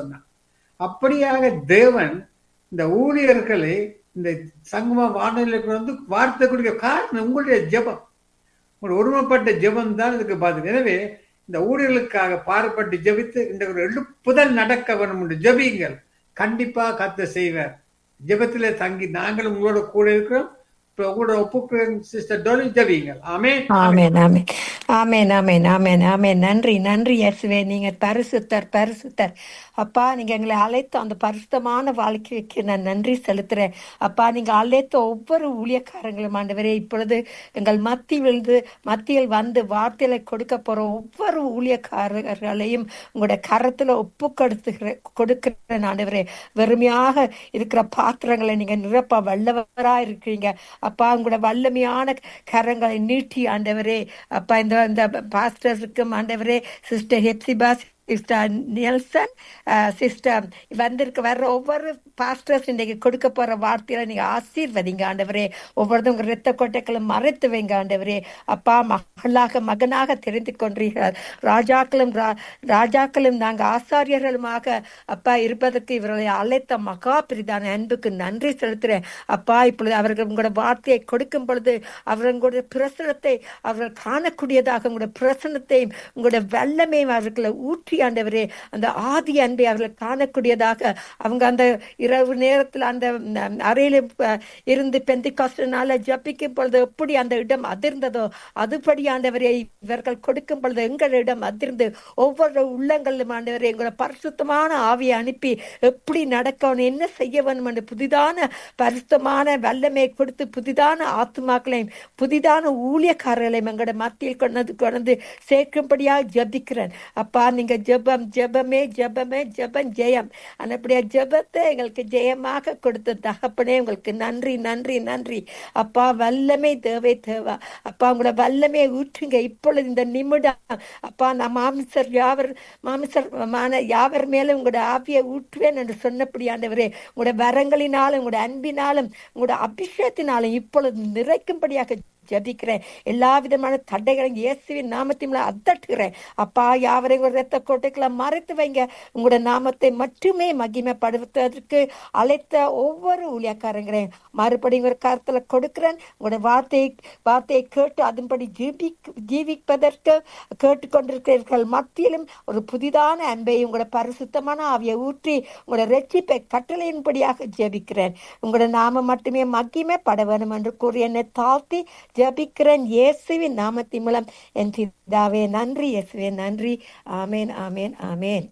சொன்னான் அப்படியாக தேவன் இந்த ஊழியர்களை இந்த சங்கம வானொலிக்கு வந்து வார்த்தை கொடுக்க காரணம் உங்களுடைய ஜெபம் உங்களுடைய ஒருமைப்பட்ட ஜெபம் தான் இதுக்கு பாதுகாப்பு எனவே இந்த ஊழியர்களுக்காக பாடுபட்டு ஜெபித்து இந்த ஒரு எழுப்புதல் நடக்க வேணும் என்று ஜெபியுங்கள் கண்டிப்பா கத்த செய்வார் ஜெபத்திலே தங்கி நாங்களும் உங்களோட கூட இருக்கிறோம் இப்ப உங்களோட ஒப்புக்கு சிஸ்டர் டோலி ஜெபியுங்கள் ஆமே ஆமென் ஆமென் ஆமென் ஆமென் ஆமென் ஆமென் நன்றி நன்றி இயேசுவே நீங்க பரிசுத்தர் பரிசுத்தர் அப்பா நீங்க எங்களை அழைத்த அந்த பரிசுத்தமான வாழ்க்கைக்கு நான் நன்றி செலுத்துறேன் அப்பா நீங்க அழைத்த ஒவ்வொரு ஊழியக்காரங்களும் ஆண்டவரே இப்பொழுது எங்கள் மத்தியில் மத்தியில் வந்து வார்த்தைகளை கொடுக்க போற ஒவ்வொரு ஊழியக்காரர்களையும் உங்களுடைய கரத்துல ஒப்பு கொடுத்துகிற கொடுக்கிற ஆண்டவரே வெறுமையாக இருக்கிற பாத்திரங்களை நீங்க நிரப்ப வல்லவரா இருக்கிறீங்க அப்பா உங்களோட வல்லமையான கரங்களை நீட்டி ஆண்டவரே அப்பா இந்த இந்த பாஸ்டர்ஸுக்கும் ஆண்டவரே sister Hephzibah sister Nelson sister வந்திருக்க வர்ற ஒவ்வொரு பாஸ்டர்ஸ் இன்னைக்கு கொடுக்க போற வார்த்தையில நீங்க ஆசீர்வதிங்க ஆண்டவரே ஒவ்வொருத்தரும் உங்க ரத்த கொட்டைகளை மறைத்து வைங்க ஆண்டவரே அப்பா மகளாக மகனாக தெரிந்து கொண்டீர்கள் ராஜாக்களும் ரா- ராஜாக்களும் நாங்க ஆசாரியர்களுமாக அப்பா இருப்பதற்கு இவர்களை அழைத்த மகா பிரிதான அன்புக்கு நன்றி செலுத்துறேன் அப்பா இப்பொழுது அவர்கள் உங்களோட வார்த்தையை கொடுக்கும் பொழுது அவர்களுடைய பிரசனத்தை அவர்கள் காணக்கூடியதாக உங்களுடைய பிரசனத்தையும் உங்களுடைய வல்லமையும் அவர்களை ஊற்றி ஆண்டவரே அந்த ஆதி அன்பை அவர்கள் காணக்கூடியதாக அவங்க அந்த இரவு நேரத்தில் அந்த ம், அறையில அஹ், இருந்து பெந்தி நாள ஜபிக்கும் பொழுது எப்படி அந்த இடம் அதிர்ந்ததோ அதுபடி ஆண்டவரே இவர்கள் கொடுக்கும் பொழுது எங்களிடம் அதிர்ந்து ஒவ்வொரு உள்ளங்களிலும் ஆண்டவரே எங்களோட பரிசுத்தமான ஆவியை அனுப்பி எப்படி நடக்கணும் என்ன செய்ய வேணும் என்று புதிதான பரிசுத்தமான வல்லமை கொடுத்து புதிதான ஆத்மாக்களையும் புதிதான ஊழியக்காரர்களையும் எங்களோட மத்தியில் கொண்டு கொண்டு சேர்க்கும்படியாக ஜபிக்கிறேன் அப்பா நீங்க ஜெபம் ஜெபமே ஜெபமே ஜெபம் ஜெயம் அப்படியா ஜெபத்தை எங்களுக்கு ஜெயமாக கொடுத்த தகப்பனே உங்களுக்கு நன்றி நன்றி நன்றி அப்பா வல்லமை தேவை தேவா அப்பா உங்களோட வல்லமையை ஊற்றுங்க இப்பொழுது இந்த நிமிடம் அப்பா நான் மாமிசர் யாவர் மாமிசர் மான யாவர் மேலும் உங்களோட ஆவியை ஊற்றுவேன் என்று சொன்னபடி ஆண்டவரே உங்களோட வரங்களினாலும் உங்களோட அன்பினாலும் உங்களோட அபிஷேகத்தினாலும் இப்பொழுது நிறைக்கும்படியாக ஜபிக்கிறேன் எல்லா விதமான தடைகளையும் இயேசுவின் நாமத்தின் அத்தட்டுகிறேன் அப்பா யாவரையும் ஒரு ரத்த கோட்டைகளை மறைத்து வைங்க உங்களோட நாமத்தை மட்டுமே மகிமைப்படுத்துவதற்கு அழைத்த ஒவ்வொரு ஊழியக்காரங்களையும் மறுபடியும் ஒரு கருத்துல கொடுக்கிறேன் உங்களோட வார்த்தையை வார்த்தையை கேட்டு அதன்படி ஜீவி ஜீவிப்பதற்கு கேட்டுக்கொண்டிருக்கிறீர்கள் மத்தியிலும் ஒரு புதிதான அன்பை உங்களோட பரிசுத்தமான ஆவியை ஊற்றி உங்களோட ரட்சிப்பை கட்டளையின்படியாக ஜெபிக்கிறேன் உங்களோட நாம மட்டுமே மகிமை பட வேணும் என்று கூறி என்னை தாழ்த்தி ஜபிக்கிறேன் இயேசுவின் நாமத்தின் மூலம் என் பிதாவே நன்றி இயேசுவே நன்றி ஆமேன் ஆமேன் ஆமேன்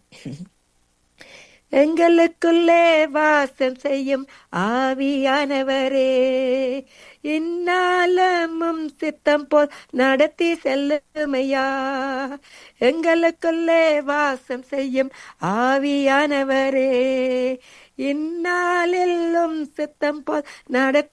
எங்களுக்குள்ளே வாசம் செய்யும் ஆவியானவரே இந்நாளமும் சித்தம் போல் நடத்தி செல்லுமையா எங்களுக்குள்ளே வாசம் செய்யும் ஆவியானவரே இந்நாளிலும் சித்தம் போல் நடத்தி